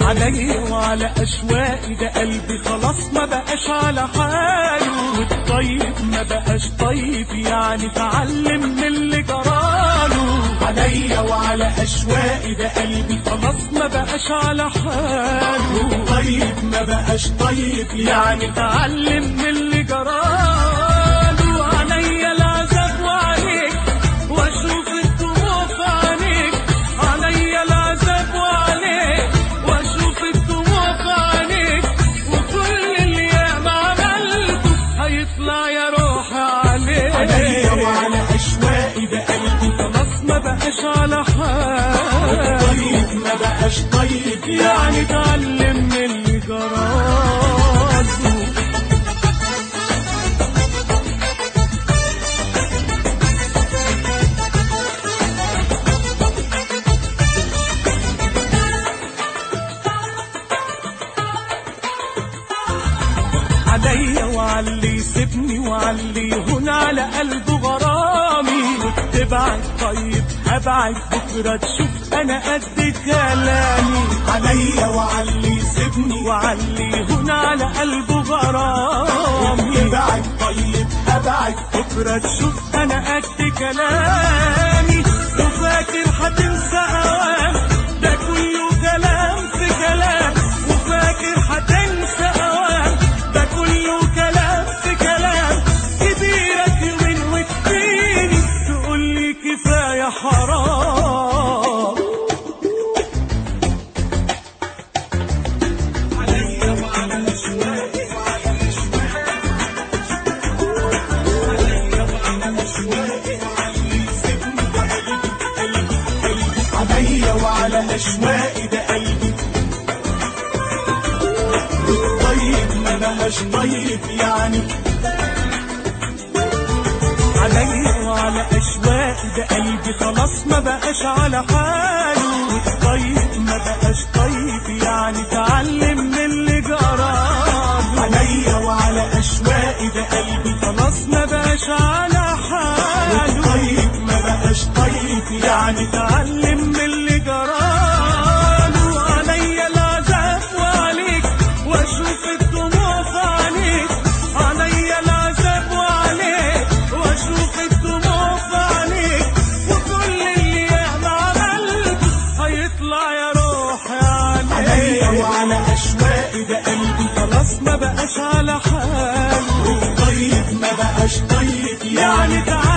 علي وعلى اشواقي ده قلبي خلاص ما بقاش على حاله والطيب ما بقاش طيب يعني اتعلم من اللي جراله عليا وعلى اشواقي ده قلبي خلاص ما بقاش على حاله طيب ما بقاش طيب يعني اتعلم من اللي جراله عليا العذاب وعليك واشوف الدموع في عينيك عليا العذاب وعليك واشوف الدموع في عينيك وكل اللي ياما عملته هيطلع يا روحي عليك عليا وعلى اشواقي ده قلبي خلاص ما بقاش على حال طيب ما بقاش طيب يعني اتعلم من اللي جراله عليا وعلي يسيبني وعلي يهون على قلبه غرامي وتبعد طيب هبعد بكرة تشوف أنا قد كلامي عليا وعلي يسيبني وعلي يهون على قلبه غرامي تبعد طيب هبعد بكرة تشوف أنا قد كلامي وفاكر هتنسى أوام ده كله كلام في كلام وفاكر هتنسى أوام ده كله كلام في كلام كبيرك يومين وكفيني تقول لي كفاية حرام عليا وعلى أشواقي وعلى عليا وعلى أشواقي وعلى يسيبني ده قلبي قلبي قلبي عليا وعلى أشواقي ده قلبي طيب ما بقاش طيب يعني عليا وعلى أشواقي ده قلبي خلاص ما بقاش على حاله طيب ما بقاش طيب يعني اتعلم من اللي جراله عليا وعلى أشواقي ده قلبي خلاص ما بقاش على حاله طيب ما بقاش طيب يعني اتعلم من اللي جراله عليا العذاب وعليك واشوف الدموع في عينيك عليا العذاب وعليك واشوف الدموع في عينيك وكل اللي ياما عملته هيطلع يا روحي عليك عليا وعلى اشواقي ده قلبي خلاص ما بقاش على حاله طيب ما بقاش طيب يعني تعال